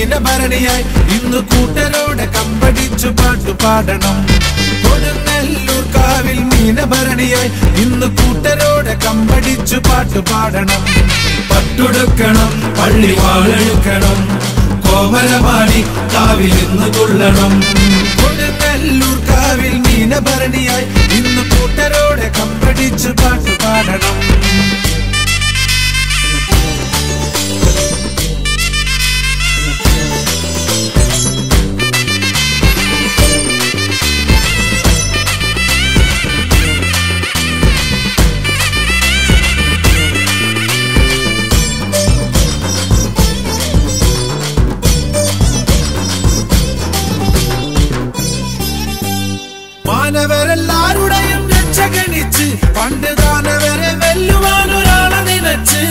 മീനഭരണിയായി ഇന്ന് കൂട്ടരോടെ കമ്പടിച്ചു പാട്ടു പാടണം കൊടുങ്ങല്ലൂർ കാവിൽ മീനഭരണിയായി ഇന്ന് കൂട്ടരോടെ കമ്പടിച്ചു പാട്ടു പാടണം പട്ടുടുക്കണം പള്ളി വാളെടുക്കണം കോമരമാണി കാവിൽ ഇന്ന് തുള്ളണം കൊടുങ്ങല്ലൂർ കാവിൽ മീനഭരണിയായി ഇന്ന് കൂട്ടരോടെ കമ്പടിച്ചു പാട്ടു പാടണം മാനവരെല്ലാരുടെയും രക്ഷകണിച്ച് പണ്ട് താനവരെ വെല്ലുവാൻ ഒരാളെ നിനച്ച്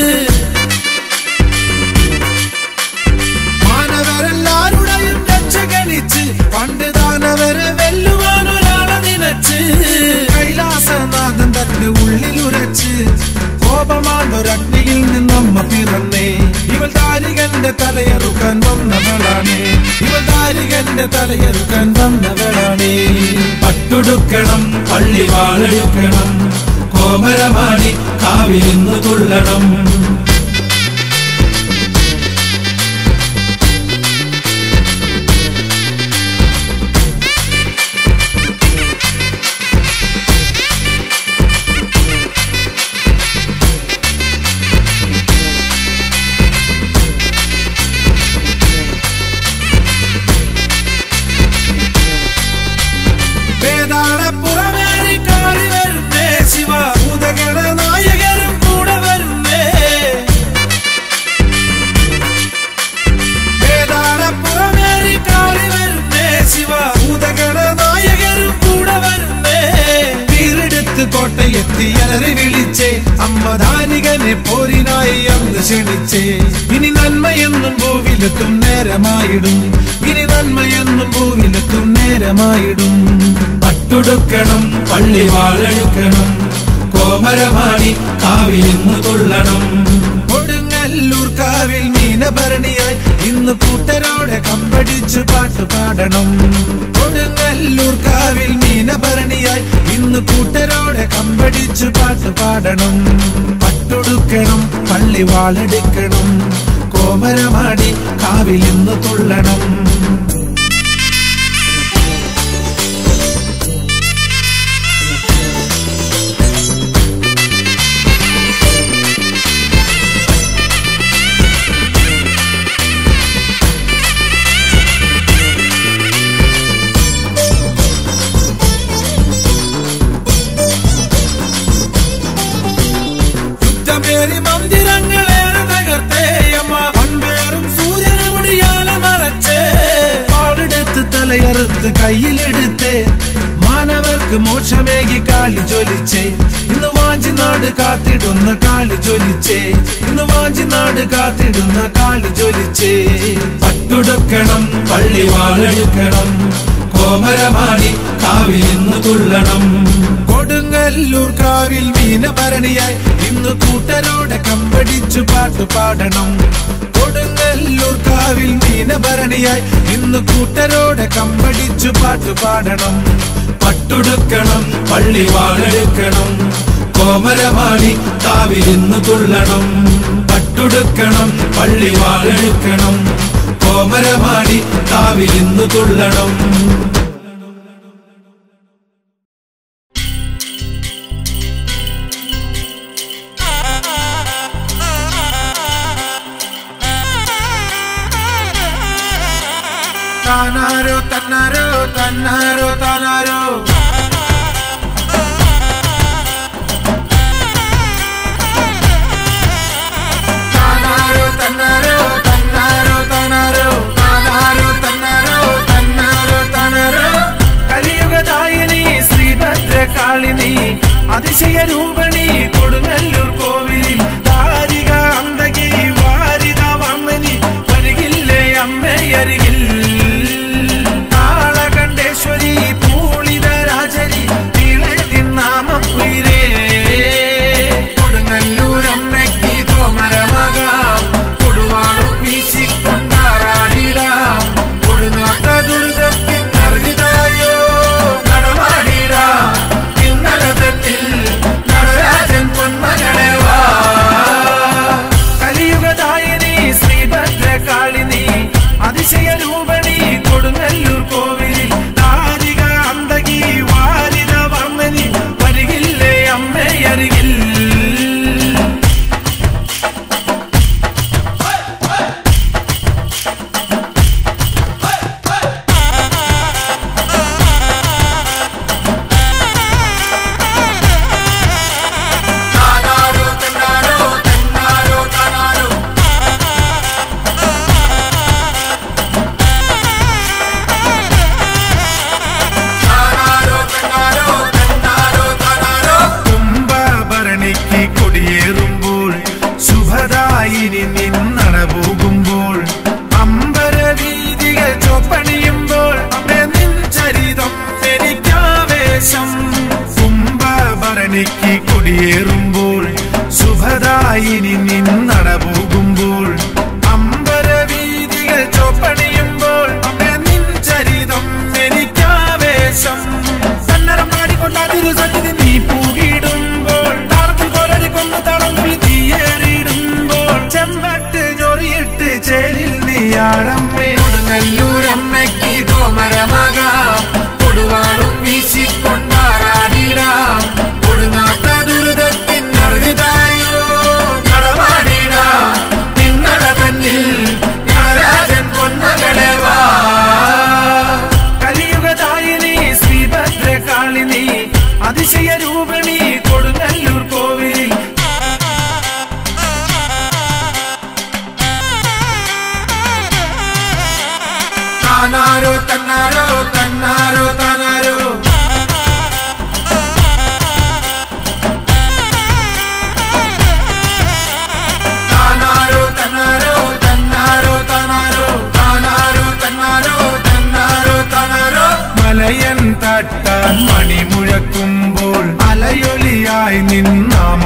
മാനവരെല്ലാരുടെയും രക്ഷകണിച്ച് പണ്ട് താനവരെ വെല്ലുവാൻ ഒരാളെ നിനച്ച് കൈലാസനാഥൻ തന്റെ ഉള്ളിലുരച്ച് കോപമാണ്ടൊരഗ്നിയിൽ നിന്നമ്മ പിറന്നേ ഇവൾ താരികന്റെ തലയെറുക്കാൻ വന്നവളാണ് ഇവൾ താരികന്റെ തലയെറുക്കാൻ വന്നവളാണ് പട്ടുടുക്കണം പള്ളി വാളെടുക്കണം കോമരമാണി കാവിലിന്ന് തുള്ളണം വേദാളപ്പുറമേറി കാളി വരുന്നേ ശിവ ഭൂതഗണ നായകരും കൂടെ വരുന്നേ വേദാളപ്പുറമേറി കാളി വരുന്നേ ശിവ ഭൂതഗണ നായകരും കൂടെ വരുന്നേ വീരെടുത്ത് കോട്ടയെത്തി അലറി വിളിച്ചേ അമ്മ ധാനികനെ പോരിനായി അന്ന് ക്ഷണിച്ചേ ഇനി നന്മയെന്നും ഭൂവിലെത്തും നേരമായിടും ഇനി നന്മയെന്നും ഭൂവിലെത്തും നേരമായിടും പട്ടുടുക്കണം പള്ളി വാളെടുക്കണം കോമരമാണി കാവിലിന്ന് തുള്ളണം കൊടുങ്ങല്ലൂർ കാവിൽ മീനഭരണിയായി ഇന്ന് കൂട്ടരോടെ കമ്പടിച്ചു പാട്ട് പാടണം കൊടുങ്ങല്ലൂർ കാവിൽ മീനഭരണിയായി ഇന്ന് കൂട്ടരോടെ കമ്പടിച്ചു പാട്ട് പാടണം പട്ടൊടുക്കണം പള്ളി വാളെടുക്കണം കോമരമാടി കാവിൽ ഇന്ന് തുള്ളണം യുദ്ധമേറി മന്ദിരങ്ങളേറെ തകർത്തേ അമ്മ പൺപേറും സൂര്യനെ മുടിയാലെ മറച്ചേ പാടെടുത്ത് തലയറുത്ത് കയ്യിലെടുത്തേ മാനവർക്ക് മോക്ഷമേകി കാളി ജ്വലിച്ചേ ഇന്ന് വാഞ്ചിനാട് കാത്തിടുന്ന കാളി ജ്വലിച്ചേ ഇന്ന് വാഞ്ചിനാട് കാത്തിടുന്ന കാളി ജ്വലിച്ചേ പട്ടുടുക്കണം പള്ളി വാളെടുക്കണം കോമരമാണി കാവിൽ ഇന്ന് തുള്ളണം കൊടുങ്ങല്ലൂർ കാവിൽ മീനഭരണിയായി ഇന്ന് കൂട്ടരോടെ കമ്പടിച്ചു പാട്ടു പാടണം കൊടുങ്ങല്ലൂർ കാവിൽ മീനഭരണിയായി ഇന്ന് കൂട്ടരോടെ കമ്പടിച്ചു പാട്ടു പാടണം പട്ടുടുക്കണം പള്ളി വാളെടുക്കണം കോമരമാണി കാവിൽ ഇന്ന് തുള്ളണം പട്ടുടുക്കണം പള്ളി വാളെടുക്കണം കോമരമാടി കാവിൽ ഇന്ന് തുള്ളണം താനാരോ തന്നാരോ തന്നാരോ താനാരോ താനാരോ തന്നാരോ തന്നാരോ താനാരോ താനാരോ തന്നാരോ തന്നാരോ താനാരോ കലിയുഗദായിനി ശ്രീഭദ്രകാളിനി അതിശയ രൂപണി കൊടുങ്ങല്ലൂർ കോവിലിൽ താരിക അന്തകി വാരിക വമ്മനി വരികില്ലേ അമ്മയരികിൽ കാളകണ്ഠേശ്വരി പൂളിത രാജരി തിളതിൻ നാമം ഉയരേ കൊടുങ്ങല്ലൂർ അമ്മയ്ക്ക് തോമരമകാം കൊടുവാളും വീശിക്കൊണ്ടാറാടി ഭരണിക്ക് കൊടിയേറുമ്പോൾ ശുഭദായിനി നിന്നട പോകുമ്പോൾ അമ്പരവീതികൾ ചോപ്പണിയുമ്പോൾ അമ്മേ നിൻ ചരിതം എനിക്കാവേശം സന്നരം പാടിക്കൊണ്ടാതിരു സന്നിധി നീ പൂകിടുമ്പോൾ താളത്തിൽ കൊരടി കൊണ്ട് തടങ്ങൾ തീയേറിയിടുമ്പോൾ ചെമ്പട്ട് ഞൊറിയിട്ട് ചേലിൽ നീയാടമ്മേ കൊടുങ്ങല്ലൂരമ്മയ്ക്ക് കോമരമകാം കൊടുവാളും വീശിക്കൊണ്ടാറാടിടാം കൊടുങ്ങാത്ത ദുരിതത്തിൻ അറുതായോ നടവാടിടാം നിന്നട തന്നിൽ നടരാജൻ പൊന്നകളെ വാ കലിയുഗദായിനി ശ്രീഭദ്രകാളിനി അതിശയ രൂപിണി കൊടുങ്ങല്ലൂർ കോവിലിൽ താനാരോ തന്നാരോ തന്നാരോ താനാരോ താനാരോ തന്നാരോ തന്നാരോ താനാരോ താനാരോ തന്നാരോ തന്നാരോ താനാരോ മലയൻ തട്ടാൻ മണി മുഴക്കുമ്പോൾ അലയൊലിയായി നിന്നാമ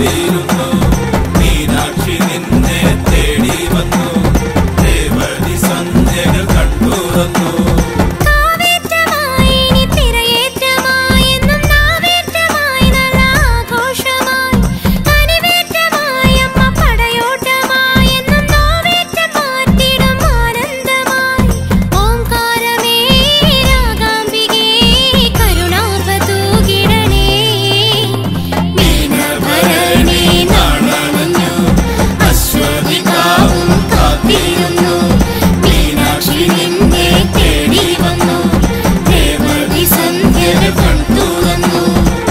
കാത്തിരുന്നു മീനാക്ഷി നിന്നെ തേടി വന്നു രേവതി സന്ധ്യകൾ കണ്ടുറന്നു കാവേറ്റമായി ഇനി തിരയേറ്റമായി എന്നും നാവേറ്റമായി നല്ല ആഘോഷമായി കനിവേറ്റമായി അമ്മ പടയോട്ടമായി എന്നും നോവേറ്റം മാറ്റിടും ആനന്ദമായി ഓംകാരമേ രാഗാംബികേ കരുണാപതൂകിടണേ മീനഭരണേ നാണമഞ്ഞു അശ്വതികാവും കാത്തിരുന്നു മീനാക്ഷി നിന്നെ തേടി വന്നു രേവതി സന്ധ്യകൾ കണ്ടുവന്നു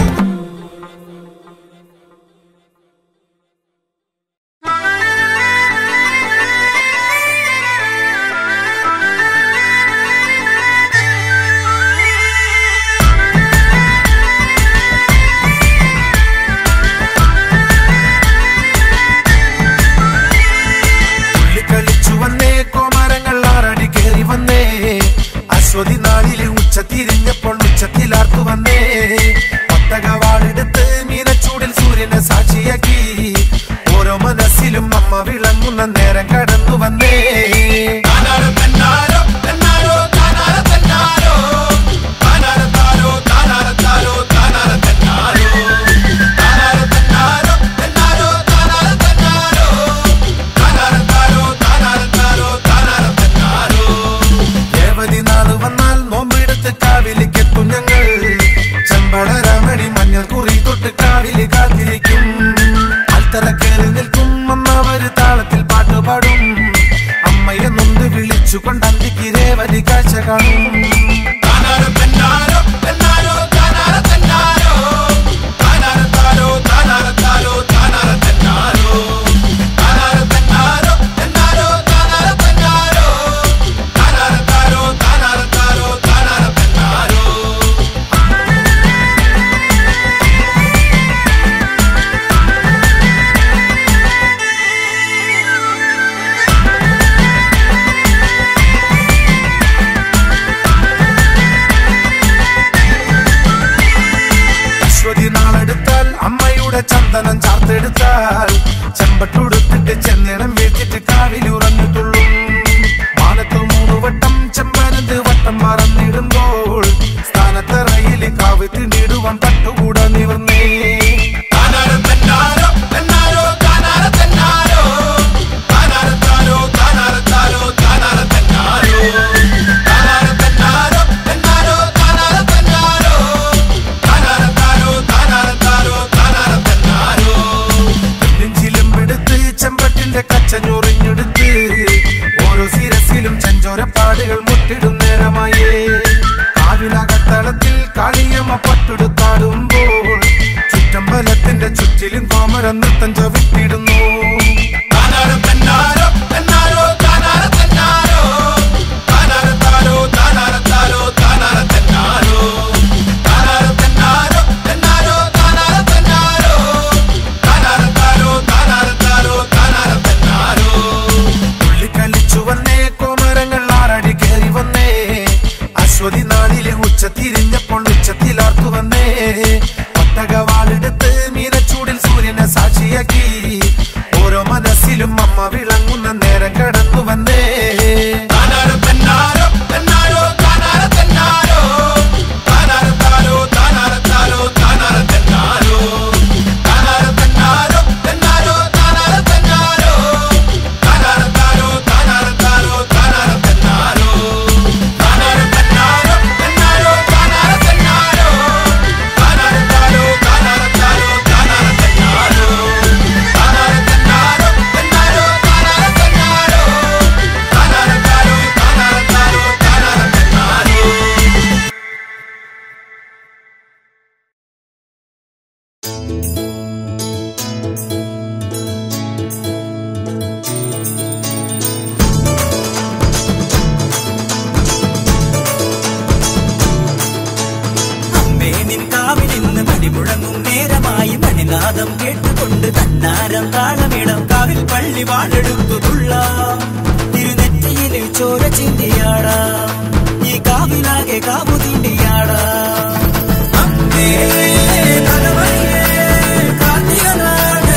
കളിച്ചു വന്നേ കോമരങ്ങൾ ആറടി കേറി വന്നേ അശ്വതി നാളിലെ ഉച്ച തിരിഞ്ഞപ്പോൾ ഉച്ചത്തിലാർത്തു വന്നേ പത്തകവാളെടുത്ത് മീനച്ചൂടിൽ സൂര്യനെ സാക്ഷിയാക്കി ഓരോ മനസ്സിലും അമ്മ വിളങ്ങുന്ന നേരം കടന്നു വന്നേ താനാരോ തന്നാരോ തന്നാരോ താനാര തന്നാരോ താനാര താരോ താനാര താരോ താനാര തന്നാരോ താനാര തന്നാരോ തന്നാരോ താനാര തന്നാരോ താനാര താരോ താനാര താരോ താനാര തന്നാരോ രേവതി നാള് വന്നാൽ നോമ്പെടുത്ത് കാവിലേക്കെത്തും ഞങ്ങൾ ചെമ്പടരാമണി മഞ്ഞൾ കുറി തൊട്ട് കാവില് കാത്തിരിക്കും ആൽത്തറ കയറി നിൽക്കും അന്നവര് താളത്തിൽ പാട്ടുപാടും അമ്മയെ നൊന്ത് വിളിച്ചുകൊണ്ട് അന്തിക്ക് രേവതി കാഴ്ച കാണും താനാര തന്നാരോ തന്നാരോ താനാര തന്നാരോ താനാര താരോ താനാര താരോ താനാര തന്നാരോ താനാര തന്നാരോ തന്നാരോ താനാര തന്നാരോ താനാര താരോ താനാര താരോ താനാര തന്നാരോ അശ്വതി നാളെടുത്താൽ അമ്മയുടെ ചന്ദനം ചാർത്തെടുത്താൽ ചെമ്പട്ടുടുത്തിട്ട് ചെന്നിടം വീഴ്ത്തിട്ട് കാവിലുറങ്ങിട്ടുള്ളൂ മാനത്ത് മൂന്ന് വട്ടം ചെമ്പനന്ത് വട്ടം മറന്നിടുമ്പോൾ സ്ഥാനത്തറയിൽ കാവ് തിണ്ടിടുവാൻ പട്ടുകൂടാ നിവർന്നേ താനാര തന്നാരോ തന്നാരോ താനാര തന്നാരോ താനാര താരോ താനാര താരോ താനാര തന്നാരോ താനാര തന്നാരോ തന്നാരോ താനാര തന്നാരോ താനാര താരോ താനാര താരോ താനാര തന്നാരോ നെഞ്ചിലും എടുത്ത് ചെമ്പട്ടിന്റെ കച്ചഞ്ഞൊറിഞ്ഞെടുത്ത് ഓരോ ശിരസിലും ചെഞ്ചോരപ്പാടുകൾ മുട്ടിടും നേരമായേ കാവിലകത്തളത്തിൽ കാളിയമ്മ പട്ടെടുത്താടുമ്പോൾ ചുറ്റമ്പലത്തിന്റെ ചുറ്റിലും കോമരം നൃത്തം ചവിട്ടിടുന്നു താനാര തന്നാരോ തന്നാരോ താനാര തന്നാരോ താനാര താരോ താനാര താരോ താനാര തന്നാരോ താനാര തന്നാരോ തന്നാരോ താനാര തന്നാരോ താനാര താരോ താനാര താരോ താനാര തന്നാരോ തുള്ളിക്കളിച്ചു വന്നേ കോമരങ്ങൾ ആറടി കയറി വന്നേ അശ്വതി നാളിലെ ഉച്ച തിരിഞ്ഞപ്പോൾ ഉച്ചത്തിലാർത്തു വന്നേ ഒട്ടകവാളെടുത്ത് മീനച്ചൂടിൽ സൂര്യനെ സാക്ഷിയാക്കി ഓരോ മനസ്സിലും അമ്മ വിളങ്ങുന്ന നേരം കടന്നു വന്നേ താനാര തന്നാരോ തന്നാരോ താനാര തന്നാരോ താനാര താരോ താനാര താരോ താനാര തന്നാരോ താനാര തന്നാരോ തന്നാരോ താനാര തന്നാരോ താനാര താരോ താനാര താരോ താനാര തന്നാരോ താനാര തന്നാരോ തന്നാരോ താനാര തന്നാരോ താനാര താരോ താനാര താരോ താനാര തന്നാരോ താനാര തന്നാരോ തന്നാരോ താനാര തന്നാരോ താനാര താരോ താനാര താരോ താനാര തന്നാരോ അമ്മേ നിൻ കാവിലിന്ന് മണിമുഴങ്ങും നേരമായി മണിനാദം കേട്ടുകൊണ്ട് തന്നാരം താളമിടം കാവിൽ പള്ളി വാഴെടുത്തു തുള്ളാം തിരുനെറ്റിയിൽ ചോര ചിന്തിയാടാം ഈ കാവിലാകെ കാവു തിണ്ടിയാടാം അമ്മേ നഗവഴിയേ കാർത്തിക നാട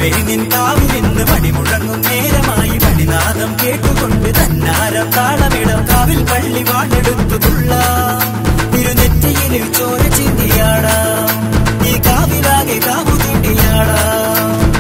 അമ്മേ നിൻ കാവിലിന്ന് മണിമുഴങ്ങും നേരമായി മണിനാദം കേട്ടുകൊണ്ട് തന്നാരം താളമിടം കാവിൽ പള്ളി വാണെടുത്തു തുള്ള തിരുനെറ്റിയിൽ ചോര ചിന്തിയാടാം ഈ കാവിലാകെ കാവു തീണ്ടിയാടാം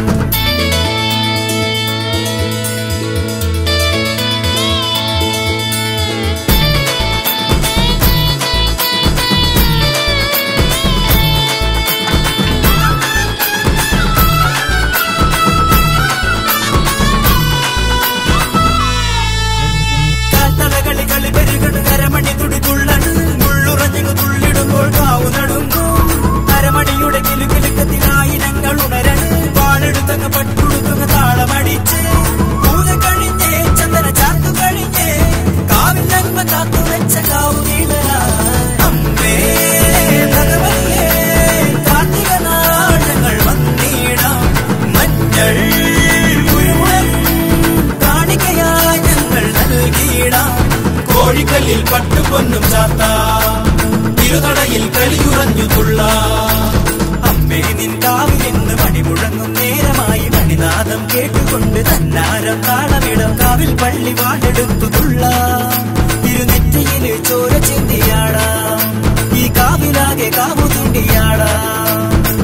കാത്തളകളി കളി പെരുകണ് അരമണി തുടി തുള്ളണ് മുള്ളുറഞ്ഞു തുള്ളിടുമ്പോൾ കാവു നടുങ്ങും അരമണിയുടെ കിലുകിലുക്കത്തിനായിരങ്ങൾ ഉണരണം പാലെടുത്തങ്ങ് പട്ടുടുത്തുങ്ങ് താളമടിച്ച് പൂജ കഴിഞ്ഞേ ചന്ദന ചാത്തു കഴിഞ്ഞേ കാവിൽ നന്മ കാത്തു വെച്ച കാവു അമ്മേ ഭഗവതിയേ കാർത്തിക നാളങ്ങൾ വന്നിടാം മഞ്ഞൾ കുരുമുളക് കാണിക്കയായി ഞങ്ങൾ നൽകിയിടാം കോഴിക്കല്ലിൽ പട്ടുപൊന്നും ചാത്ത തിരുനടയിൽ കളിയുറഞ്ഞു തുള്ള അമ്മേ നിൻ കാവിലിന്ന് മണിമുഴങ്ങും നേരമായി മണിനാദം കേട്ടുകൊണ്ട് തന്നാരം താളമിടം കാവിൽ പള്ളി വാടെടുത്തു തുള്ള തിരുനെറ്റിയിൽ ചോര ചിന്തിയാടാം ഈ കാവിലാകെ കാവു തീണ്ടിയാടാം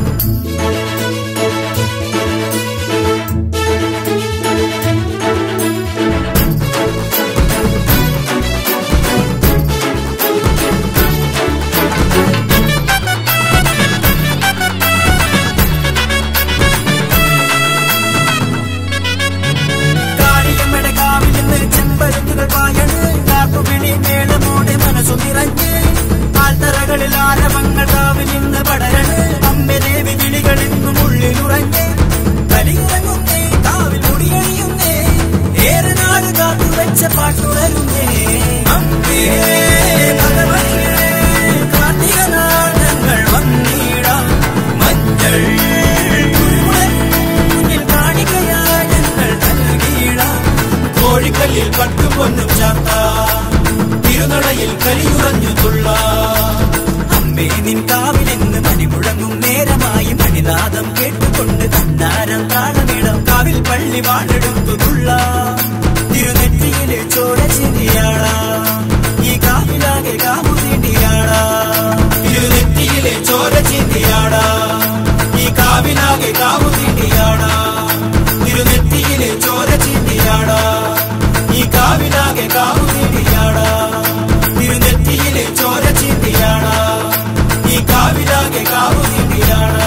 കാളിയമ്മയുടെ കാവിലിന്ന് ചെമ്പരുത്തുകൾ പായണ് കാട്ടുപിണി മേളമോടെ മനസ്സു നിറഞ്ഞ് ആൽത്തറകളിൽ ആരവങ്ങൾ കാവിലിന്ന് പടരണ് അമ്മ ദേവി വിളികളിന്നും ഉള്ളിലുറഞ്ഞ് കലിയിറങ്ങുന്നേ കാവിൽ മുടിയണിയുന്നേ ഏറെ നാട് കാത്തു വെച്ച പാട്ടുണരുന്നേ അമ്മേ ഭഗവതിയേ കാർത്തിക നാടങ്ങൾ വന്നിടാം മഞ്ഞൾ കുരുമുളക് മുന്നിൽ കാണിക്കയായി ഞങ്ങൾ നൽകിയിടാം കോഴിക്കല്ലിൽ പട്ടുപൊന്നും ചാത്ത തിരുനടയിൽ കളിയുറഞ്ഞു തുള്ള അമ്മേ നിൻ കാവിലിന്ന് മണിമുഴങ്ങും നേരമായി മണിനാദം കേട്ടുകൊണ്ട് തന്നാരം താളമിടം കാവിൽ പള്ളി വാഴെടുത്തു തുള്ള തിരുനെറ്റിയിലെ ചോര ചിന്തിയാടാം ഈ കാവിലാകെ കാവു തീണ്ടിയാടാം തിരുനെറ്റിയിലെ ചോര ചിന്തിയാടാ ഈ കാവിലാകെ കാവു തീണ്ടിയാടാ തിരുനെറ്റിയിലെ ചോര ചിന്തിയാടാ ഈ കാവിലാകെ കാവു തീണ്ടിയാടാ തിരുനെറ്റിയിലെ ചോര ചിന്തിയാടാ ഈ കാവിലാകെ കാവു തീണ്ടിയാടാ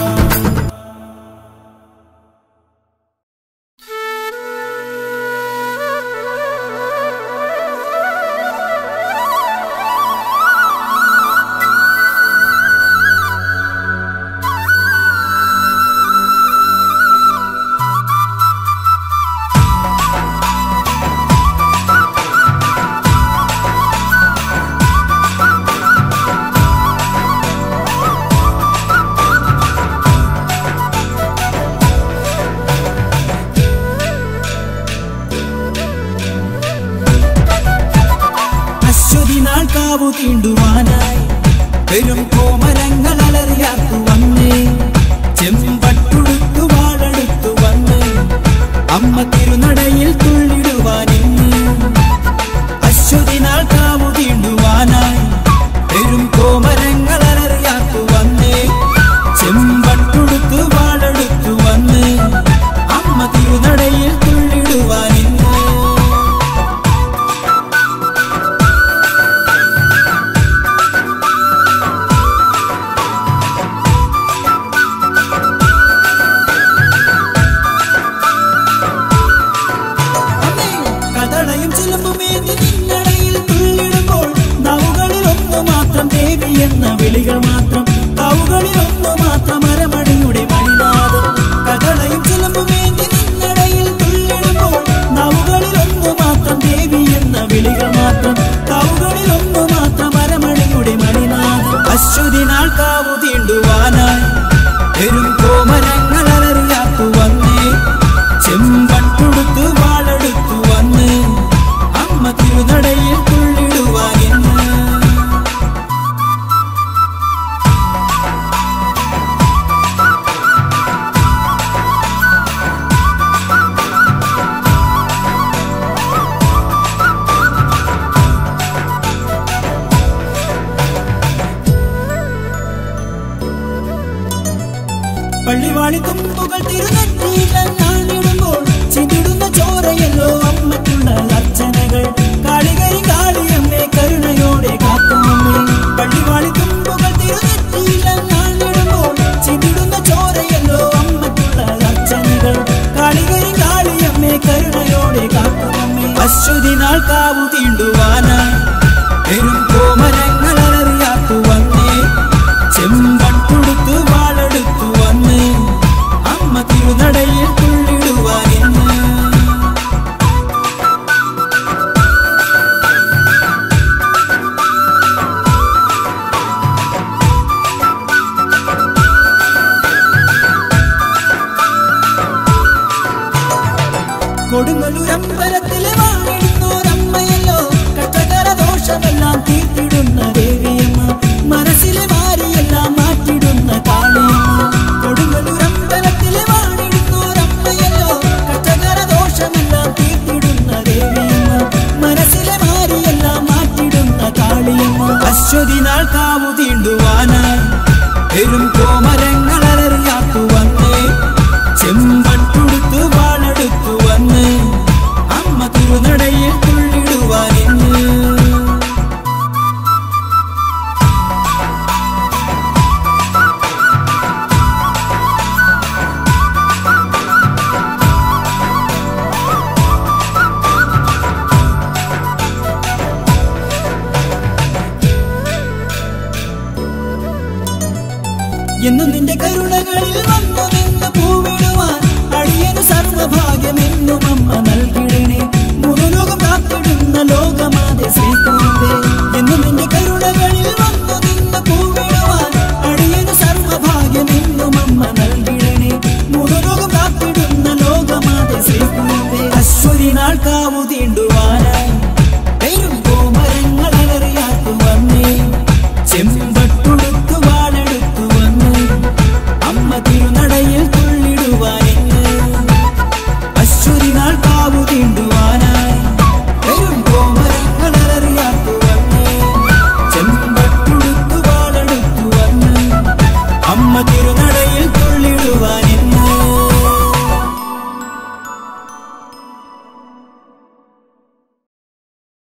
അശ്വതി നാൾ കാവു തീണ്ടുവാനായി പെരും കോമരങ്ങൾ അലറിയാത്തു വന്നേ ചെമ്പട്ടുടുത്തു വാഴെടുത്തു വന്ന് അമ്മ തിരുനടയിൽ തുള്ളിടുവാനിന്ന് അശ്വതി നാൾ കാവു തീണ്ടുവാനായി പെരും കോമരങ്ങൾ അലറിയാത്തു വന്നേ ചെമ്പട്ടുടുത്തു വാഴെടുത്തു വന്ന് അമ്മ തിരുനടയിൽ തുള്ളിടുവാനിന്ന് പള്ളിവാളി തുമ്പുകൾ തിരുനെറ്റിയിലെന്നാണിടുമ്പോൾ ചിന്തിടുന്ന ചോരയല്ലോ അമ്മയ്ക്കുള്ള അർച്ചനകൾ കാളികരി കാളിയമ്മേ കരുണയോടെ കാക്കുമമ്മേ പള്ളിവാളി തുമ്പുകൾ തിരുനെറ്റിയിലെന്നാണിടുമ്പോൾ ചിന്തിടുന്ന ചോരയല്ലോ അമ്മയ്ക്കുള്ള അർച്ചനകൾ കാളികരി കാളിയമ്മേ കരുണയോടെ കാക്കുമമ്മേ അശ്വതി നാൾ കാവു തീണ്ടുവാനായി പെരും കോമരങ്ങൾ അലറിയാത്തു വന്നേ ചെമ്പൻ കൊടുത്തു വാളെടുത്തു വന്ന് അമ്മ തിരുനടയിൽ തുള്ളിടുവാനിന്ന് കൊടുങ്ങല്ലൂരമ്പലത്തിലെ വാണിടുന്നോരമ്മയല്ലോ കട്ടകര ദോഷമെല്ലാം തീർത്തിടുന്ന ദേവിയമ്മ മനസ്സിലെ മാരിയെല്ലാം മാറ്റിടുന്ന കാളിയമ്മ കൊടുങ്ങല്ലൂരമ്പലത്തിലെ വാണിടുന്നോരമ്മയല്ലോ കട്ടകര ദോഷമെല്ലാം തീർത്തിടുന്ന ദേവിയമ്മ മനസ്സിലെ മാരിയെല്ലാം മാറ്റിടുന്ന കാളിയമ്മ അശ്വതി നാൾ കാവു തീണ്ടുവാനായി പെരും കോമരങ്ങൾ അലറിയാത്തു വന്നേ ചെമ്പൻ കൊടുത്തു വാളെടുത്തു വന്ന് അമ്മ തിരുനടയിൽ തുള്ളിടുവാനിന്ന് എന്നും നിൻ